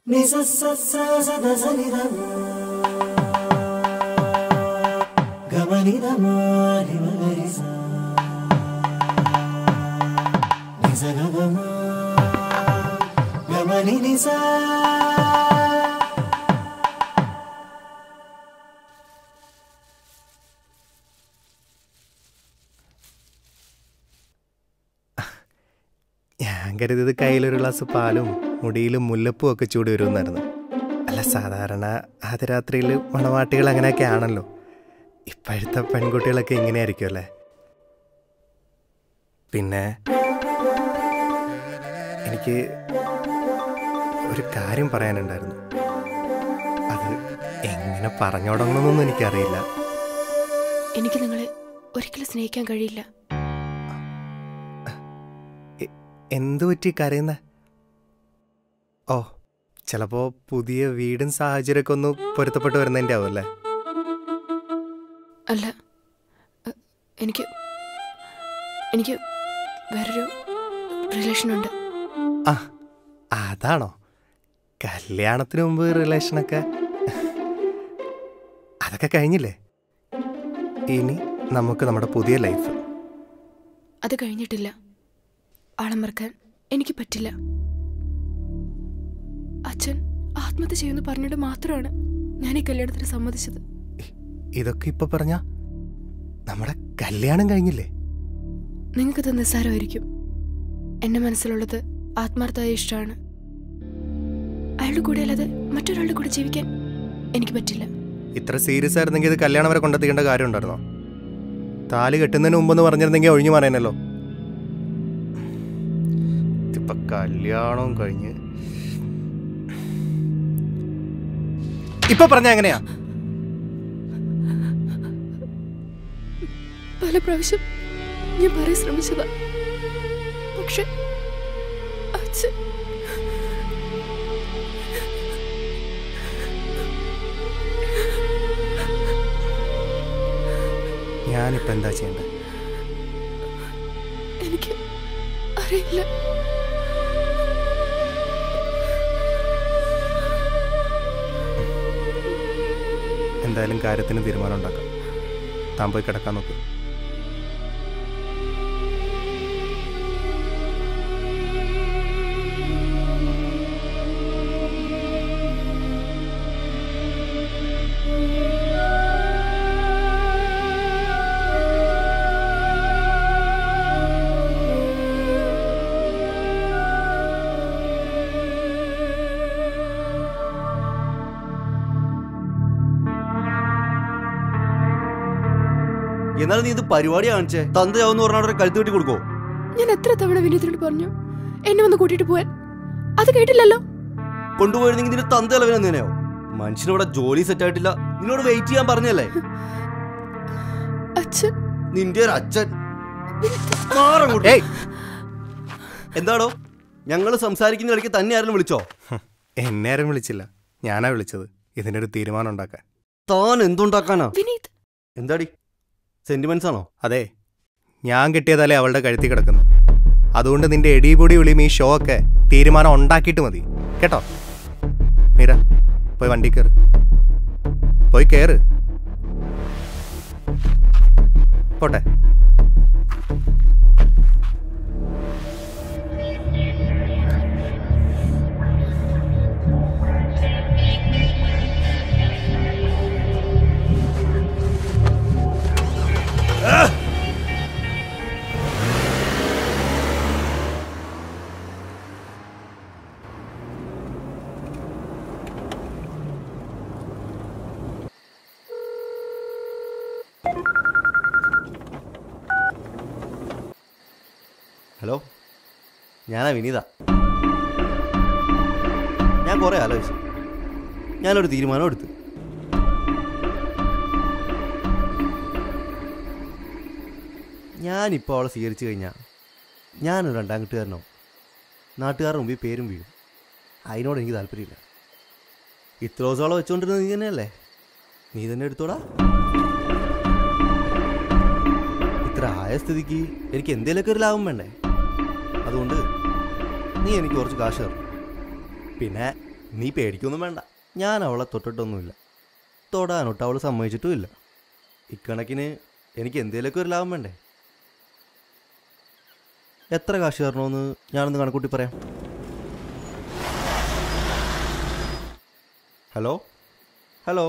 నిజ సద సనిదమ గమనిదమ నిమగరిస నిజ గమ గమని నిసా ഞാൻ കരുതിയത് കയ്യിലൊരു ഗ്ലാസ് പാലും മുടിയിലും മുല്ലപ്പും ഒക്കെ ചൂടി വരുമെന്നായിരുന്നു അല്ല സാധാരണ ആദ്യരാത്രിയിൽ മണവാട്ടികൾ അങ്ങനെയൊക്കെ ആണല്ലോ ഇപ്പോഴത്തെ പെൺകുട്ടികളൊക്കെ ഇങ്ങനെയായിരിക്കും അല്ലേ പിന്നെ എനിക്ക് ഒരു കാര്യം പറയാനുണ്ടായിരുന്നു അത് എങ്ങനെ പറഞ്ഞു തുടങ്ങണമെന്നൊന്നും എനിക്കറിയില്ല എനിക്ക് നിങ്ങളെ ഒരിക്കലും സ്നേഹിക്കാൻ കഴിയില്ല എന്തു പറ്റി കരയുന്ന ഓ ചിലപ്പോ പുതിയ വീടും സാഹചര്യമൊക്കെ ഒന്ന് പൊരുത്തപ്പെട്ട് വരുന്നതിൻ്റെ ആവും അല്ലേ അല്ല അ, എനിക്ക് എനിക്ക് വേറൊരു റിലേഷൻ ഉണ്ട് ആ അതാണോ കല്യാണത്തിന് മുമ്പ് റിലേഷനൊക്കെ അതൊക്കെ കഴിഞ്ഞില്ലേ ഇനി നമുക്ക് നമ്മുടെ പുതിയ ലൈഫ് അത് കഴിഞ്ഞിട്ടില്ല ആളെ മറക്കാൻ എനിക്ക് പറ്റില്ല അച്ഛൻ ആത്മഹത്യ ചെയ്യുമെന്ന് പറഞ്ഞിട്ട് മാത്രമാണ് ഞാൻ ഈ കല്യാണത്തിന് സമ്മതിച്ചത് ഇതൊക്കെ ഇപ്പൊ പറഞ്ഞ നമ്മുടെ കല്യാണം കഴിഞ്ഞില്ലേ നിങ്ങൾക്കത് നിസ്സാരമായിരിക്കും എന്റെ മനസ്സിലുള്ളത് ആത്മാർത്ഥമായ ഇഷ്ടമാണ് അയാളുടെ കൂടെ അല്ലാതെ മറ്റൊരാളുടെ കൂടെ ജീവിക്കാൻ എനിക്ക് പറ്റില്ല ഇത്ര സീരിയസ് ആയിരുന്നെങ്കിൽ ഇത് കല്യാണം വരെ കൊണ്ടെത്തിക്കേണ്ട കാര്യം ഉണ്ടായിരുന്നോ താലി കെട്ടുന്നതിന് മുമ്പെന്ന് പറഞ്ഞിരുന്നെങ്കിൽ ഒഴിഞ്ഞു പറയാനല്ലോ ഇതിപ്പോ കല്യാണവും കഴിഞ്ഞ് ഇപ്പൊ പറഞ്ഞ എങ്ങനെയാ പല പ്രാവശ്യം ഞാൻ പറയാൻ ശ്രമിച്ചതാ പക്ഷെ അച്ഛൻ ഞാനിപ്പോ എന്താ ചെയ്യണ്ടേ എനിക്ക് അറിയില്ല എന്തായാലും കാര്യത്തിന് തീരുമാനം ഉണ്ടാക്കാം താൻ പോയി കിടക്കാൻ നോക്ക് എന്നാലും നീ ഇത് പരിപാടി കാണിച്ചേ തന്തയാവെന്ന് പറഞ്ഞാൽ കഴുത്ത് വെട്ടി കൊടുക്കോ ഞാൻ എത്ര തവണ വിനീതിനോട് പറഞ്ഞു എന്നെ ഒന്ന് കൂട്ടിയിട്ട് പോവാൻ അത് കേട്ടില്ലല്ലോ കൊണ്ടുപോയിരുന്നെങ്കിൽ നിന്റെ തന്ത ഇളവൻ എങ്ങനെയാവും മനുഷ്യനിവിടെ ജോലി സെറ്റ് ആയിട്ടില്ല നിന്നോട് വെയിറ്റ് ചെയ്യാൻ പറഞ്ഞല്ലേ അച്ഛൻ നിന്റെ ഒരു അച്ഛൻ മാറങ്ങോട്ട്. എന്താടോ ഞങ്ങൾ സംസാരിക്കുന്ന ഇടയ്ക്ക് തന്നെ ആരെങ്കിലും വിളിച്ചോ എന്നെ ആരും വിളിച്ചില്ല ഞാനാ വിളിച്ചത് ഇതിനൊരു തീരുമാനം ഉണ്ടാക്കാൻ താൻ എന്തുണ്ടാക്കാനാ വിനീത് എന്താടി സെന്റിമെന്റ്സ് ആണോ അതെ ഞാൻ കിട്ടിയതല്ലേ അവളുടെ കഴുത്തി കിടക്കുന്നു അതുകൊണ്ട് നിന്റെ എടിപൊടി വിളിയും ഈ ഷോ ഒക്കെ തീരുമാനം ഉണ്ടാക്കിയിട്ട് മതി കേട്ടോ മീര പോയി വണ്ടി കയറ് പോയി കയറ് പോട്ടെ ഹലോ ഞാനാ വിനീത ഞാൻ കുറേ ആലോചിച്ചു ഞാനൊരു തീരുമാനം എടുത്തു ഞാനിപ്പോൾ അവളെ സ്വീകരിച്ചു കഴിഞ്ഞാൽ ഞാനൊരു രണ്ടാം കെട്ടുകാരനോ നാട്ടുകാരുടെ മുമ്പിൽ പേരും വീഴും അതിനോട് എനിക്ക് താല്പര്യമില്ല ഇത്ര ദിവസമോളം വെച്ചുകൊണ്ടിരുന്നത് നീ തന്നെയല്ലേ നീ തന്നെ എടുത്തോടാ ഇത്ര ആയ സ്ഥിതിക്ക് എനിക്ക് എന്തേലൊക്കെ ഒരു ലാഭം വേണ്ടേ അതുകൊണ്ട് നീ എനിക്ക് കുറച്ച് കാശ് തരണം പിന്നെ നീ പേടിക്കൊന്നും വേണ്ട ഞാൻ അവളെ തൊട്ടിട്ടൊന്നുമില്ല തൊടാനൊട്ട് അവൾ സമ്മതിച്ചിട്ടുമില്ല ഇക്കണക്കിന് എനിക്ക് എന്തേലൊക്കെ ഒരു ലാഭം വേണ്ടേ എത്ര കാശ് തരണമെന്ന് ഞാനൊന്ന് കണക്കൂട്ടി പറയാം ഹലോ ഹലോ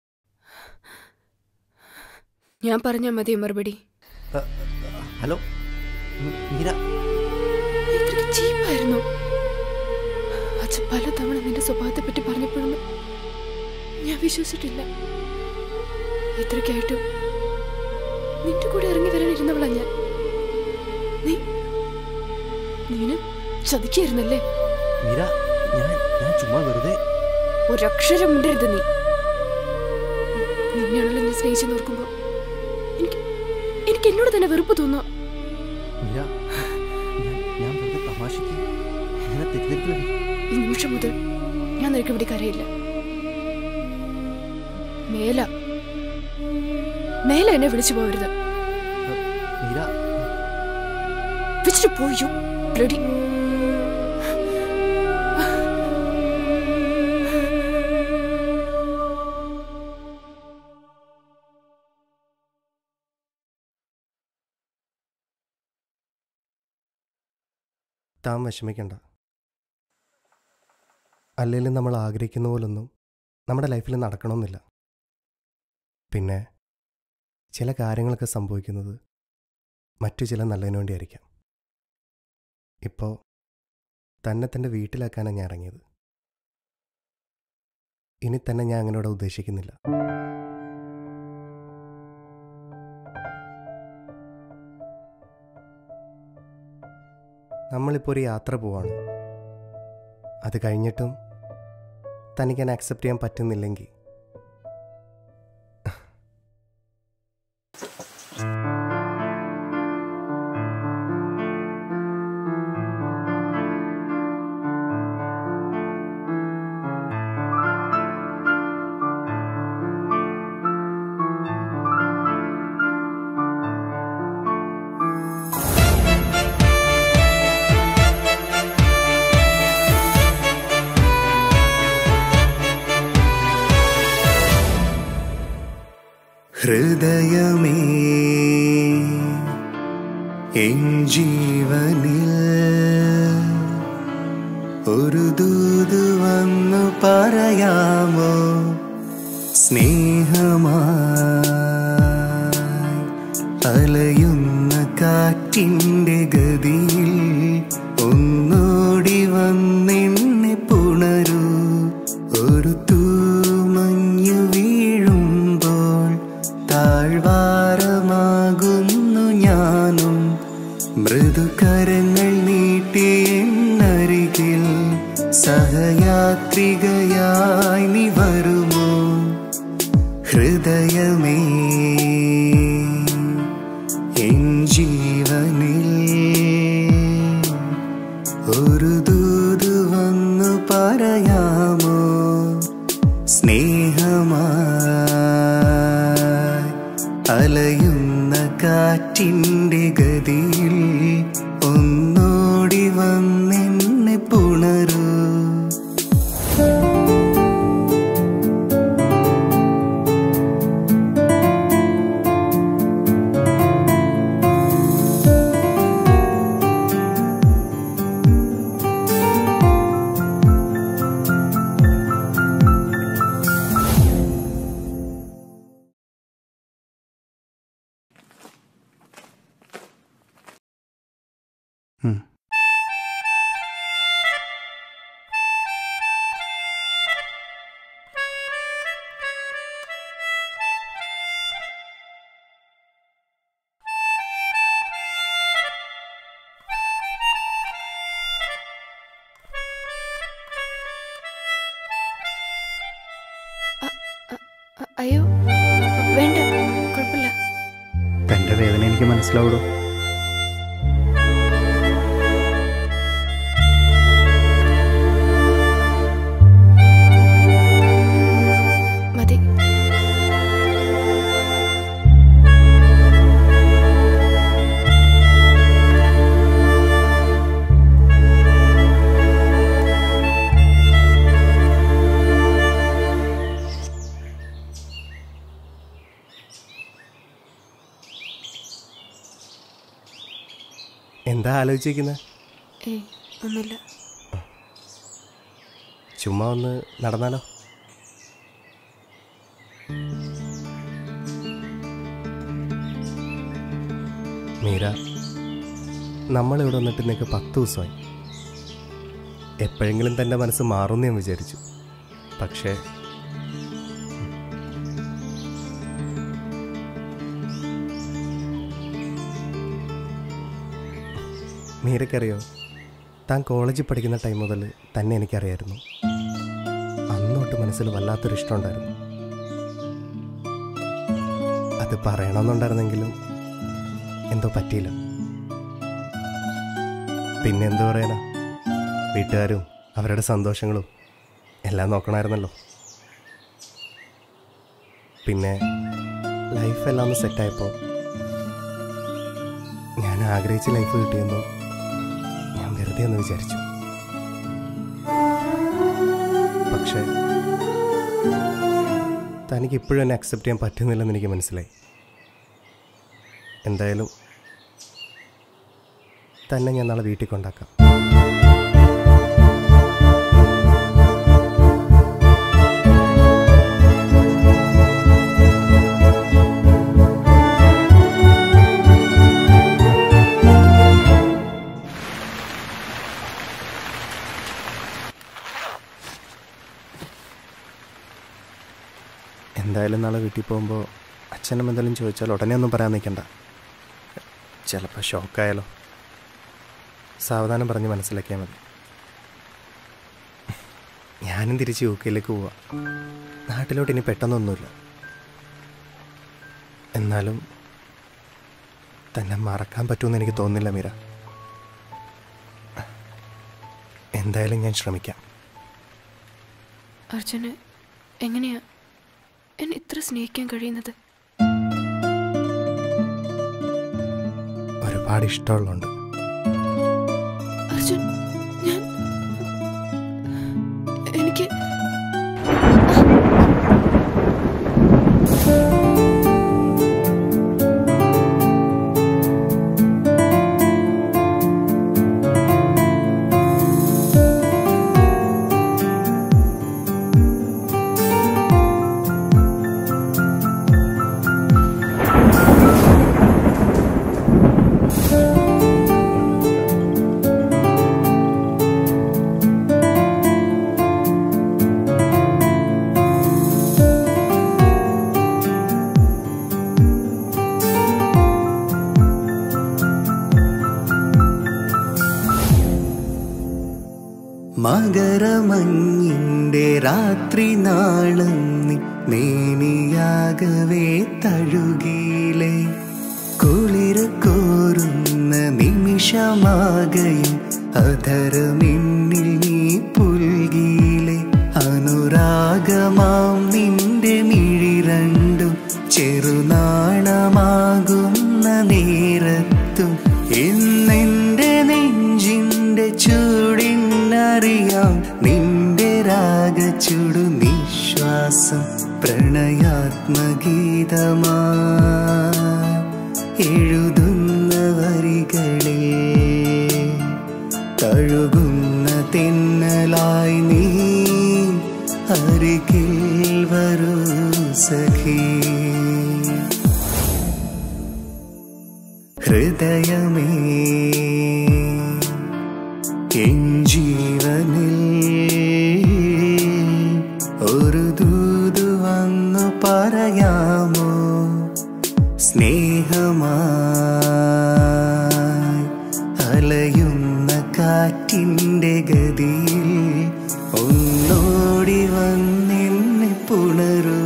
ഞാൻ പറഞ്ഞാൽ മതി മറുപടി അ, ഹലോ മി- മീര ഇത്രയ്ക്ക് ചീപ്പായിരുന്നു അച്ഛൻ പലതവണ നിന്റെ സ്വഭാവത്തെ പറ്റി പറഞ്ഞപ്പോഴൊന്നും ഞാൻ വിശ്വസിച്ചിട്ടില്ല ഇത്രയ്ക്കായിട്ടും നിന്റെ കൂടെ ഇറങ്ങി വരാനിരുന്നവളാ ഞാൻ നീ നീന് ചതിക്കായിരുന്നല്ലേ മീര ഞാൻ ഞാൻ ചുമ്മാ വെറുതെ ഒരക്ഷരം മിണ്ടരുത് നീ നിന്നെയാണല്ലോ ഞാൻ സ്നേഹിച്ചെന്ന് ഓർക്കുമ്പോ എനിക്ക് എനിക്ക് എന്നോട് തന്നെ വെറുപ്പ് തോന്നാം മീര ഞാൻ ഞാൻ വെറുതെ തമാശയ്ക്ക് ഇങ്ങനെ തെറ്റിദ്ധരിക്കലേ ഈ നിമിഷം മുതൽ ഞാൻ നിനക്ക് ഇവിടെ കരയില്ല മേല മേല എന്നെ വിളിച്ചു പോകരുത് മീര വിളിച്ചിട്ട് പോയോ ബ്ലഡി താൻ വിഷമിക്കണ്ട അല്ലെങ്കിലും നമ്മൾ ആഗ്രഹിക്കുന്ന പോലൊന്നും നമ്മുടെ ലൈഫിൽ നടക്കണമെന്നില്ല പിന്നെ ചില കാര്യങ്ങളൊക്കെ സംഭവിക്കുന്നത് മറ്റു ചില നല്ലതിനു വേണ്ടിയായിരിക്കാം ഇപ്പോൾ തന്നെ തൻ്റെ വീട്ടിലാക്കാനാണ് ഞാൻ ഇറങ്ങിയത് ഇനി തന്നെ ഞാൻ അങ്ങനെ ഇവിടെ ഉദ്ദേശിക്കുന്നില്ല നമ്മളിപ്പോൾ ഒരു യാത്ര പോവാണ് അത് കഴിഞ്ഞിട്ടും തനിക്ക് എന്നെ അക്സെപ്റ്റ് ചെയ്യാൻ പറ്റുന്നില്ലെങ്കിൽ ഹൃദയമേ എൻ ജീവനിൽ ഒരു ദൂത് വന്നു പറയാമോ സ്നേഹമായി അലയുന്ന കാറ്റിൻ്റെ ഗതിയിൽ ഒന്നോടി വന്നെന്നെ പുണരൂ ഒരു തൂമഞ്ഞു വീഴുമ്പോൾ താഴ്വാരമാകുന്നു ഞാനും മൃദുകരങ്ങൾ നീട്ടി എന്നരികിൽ സഹയാത്രികയായി നീ വരുമോ ഹൃദയമേ എൻ ജീവനിൽ ഒരു ദൂത് വന്നു പറയാമോ സ്നേഹമായി അലയുന്ന കാറ്റിൻ്റെ ഗതിയിൽ ഒന്നോടി വന്നെന്നെ പുണരൂ അ- അയ്യോ വേണ്ട കുഴപ്പമില്ല തൻ്റെ വേദന എനിക്ക് മനസ്സിലാവിടോ മതി ആലോചിക്കുന്നത് ഏയ് ഒന്നുമില്ല ചുമ്മാ ഒന്ന് നടന്നാലോ മീര നമ്മളിവിടെ വന്നിട്ട് നിനക്ക് പത്ത് ദിവസമായി എപ്പോഴെങ്കിലും തൻ്റെ മനസ്സ് മാറുമെന്ന് ഞാൻ വിചാരിച്ചു പക്ഷേ മീരക്കറിയോ താൻ കോളേജിൽ പഠിക്കുന്ന ടൈം മുതൽ തന്നെ എനിക്കറിയായിരുന്നു അന്നോട്ട് മനസ്സിൽ വല്ലാത്തൊരു ഇഷ്ടമുണ്ടായിരുന്നു അത് പറയണമെന്നുണ്ടായിരുന്നെങ്കിലും എന്തോ പറ്റിയില്ല പിന്നെ എന്തു പറയാനാ വീട്ടുകാരും അവരുടെ സന്തോഷങ്ങളും എല്ലാം നോക്കണമായിരുന്നല്ലോ പിന്നെ ലൈഫെല്ലാം ഒന്ന് സെറ്റായപ്പോൾ ഞാൻ ആഗ്രഹിച്ച ലൈഫ് കിട്ടിയെന്നും ഞാൻ വെറുതെ ഒന്ന് വിചാരിച്ചു പക്ഷേ തനിക്ക് ഇപ്പോഴും എന്നെ അക്സെപ്റ്റ് ചെയ്യാൻ പറ്റുന്നില്ലെന്ന് എനിക്ക് മനസ്സിലായി എന്തായാലും തന്നെ ഞാൻ നാളെ വീട്ടിൽ കൊണ്ടാക്കാം എന്തായാലും നാളെ വീട്ടിൽ പോകുമ്പോൾ അച്ഛനും എന്തെങ്കിലും ചോദിച്ചാൽ ഉടനെ ഒന്നും പറയാൻ നിൽക്കണ്ട ചിലപ്പോൾ ഷോക്കായാലോ സാവധാനം പറഞ്ഞ് മനസ്സിലാക്കിയാൽ മതി ഞാനും തിരിച്ച് യു കെയിലേക്ക് പോവാം നാട്ടിലോട്ട് ഇനി പെട്ടെന്നൊന്നുമില്ല എന്നാലും തന്നെ മറക്കാൻ പറ്റുമെന്ന് എനിക്ക് തോന്നുന്നില്ല മീര എന്തായാലും ഞാൻ ശ്രമിക്കാം അർജുന് എങ്ങനെയാ എന്നെ ഇത്ര സ്നേഹിക്കാൻ കഴിയുന്നത് ഒരുപാട് ഇഷ്ടമുള്ളതുണ്ട് അർജുൻ ഞാൻ എനിക്ക് മകരമഞ്ഞിന്റെ രാത്രി നാളം നീ മേനിയാകവേ തഴുകിയിലെ കുളിര കോരുന്ന നിമിഷമാകയും അധരമിന്നിൽ നീ പുൽകിയിലെ അനുരാഗമാം നിന്റെ മിഴി രണ്ടും ചെറുനാളമാകുന്ന നേരത്തും ഇന്നെന്റെ നെഞ്ചിന്റെ ചൂടിനറിയാം നിന്റെ രാഗച്ചുടു നിശ്വാസം പ്രണയാത്മഗീതമാ എഴുതുന്ന വരികളിൽ തഴുകുന്ന തെന്നലായി നീ അരികിൽ വരൂ സഖീ ഹൃദയമേ എൻ ജീവനിൽ ഒരു ദൂതു വന്നു പറയാമോ സ്നേഹമായി അലയുന്ന കാറ്റിൻ്റെ ഗതിയിൽ ഒന്നോടി വന്നെന്നെ പുണരൂ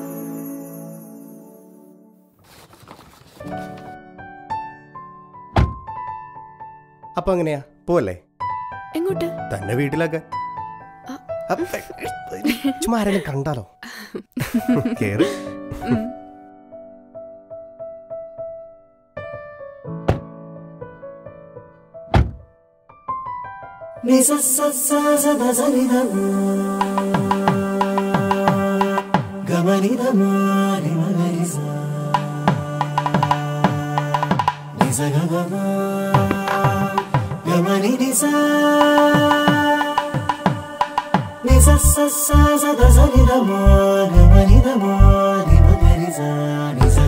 അപ്പോൾ എങ്ങനെയാ പോവല്ലേ എങ്ങോട്ട് തന്നെ വീട്ടിലൊക്കെ ആ. അപ്പ- ചുമ്മാ ആരെങ്കിലും കണ്ടാലോ കേറി గమనిదమా గమని నిసా నిస స స స ద స ని ద మా గమని ద మా ని మ గ ని సా ని స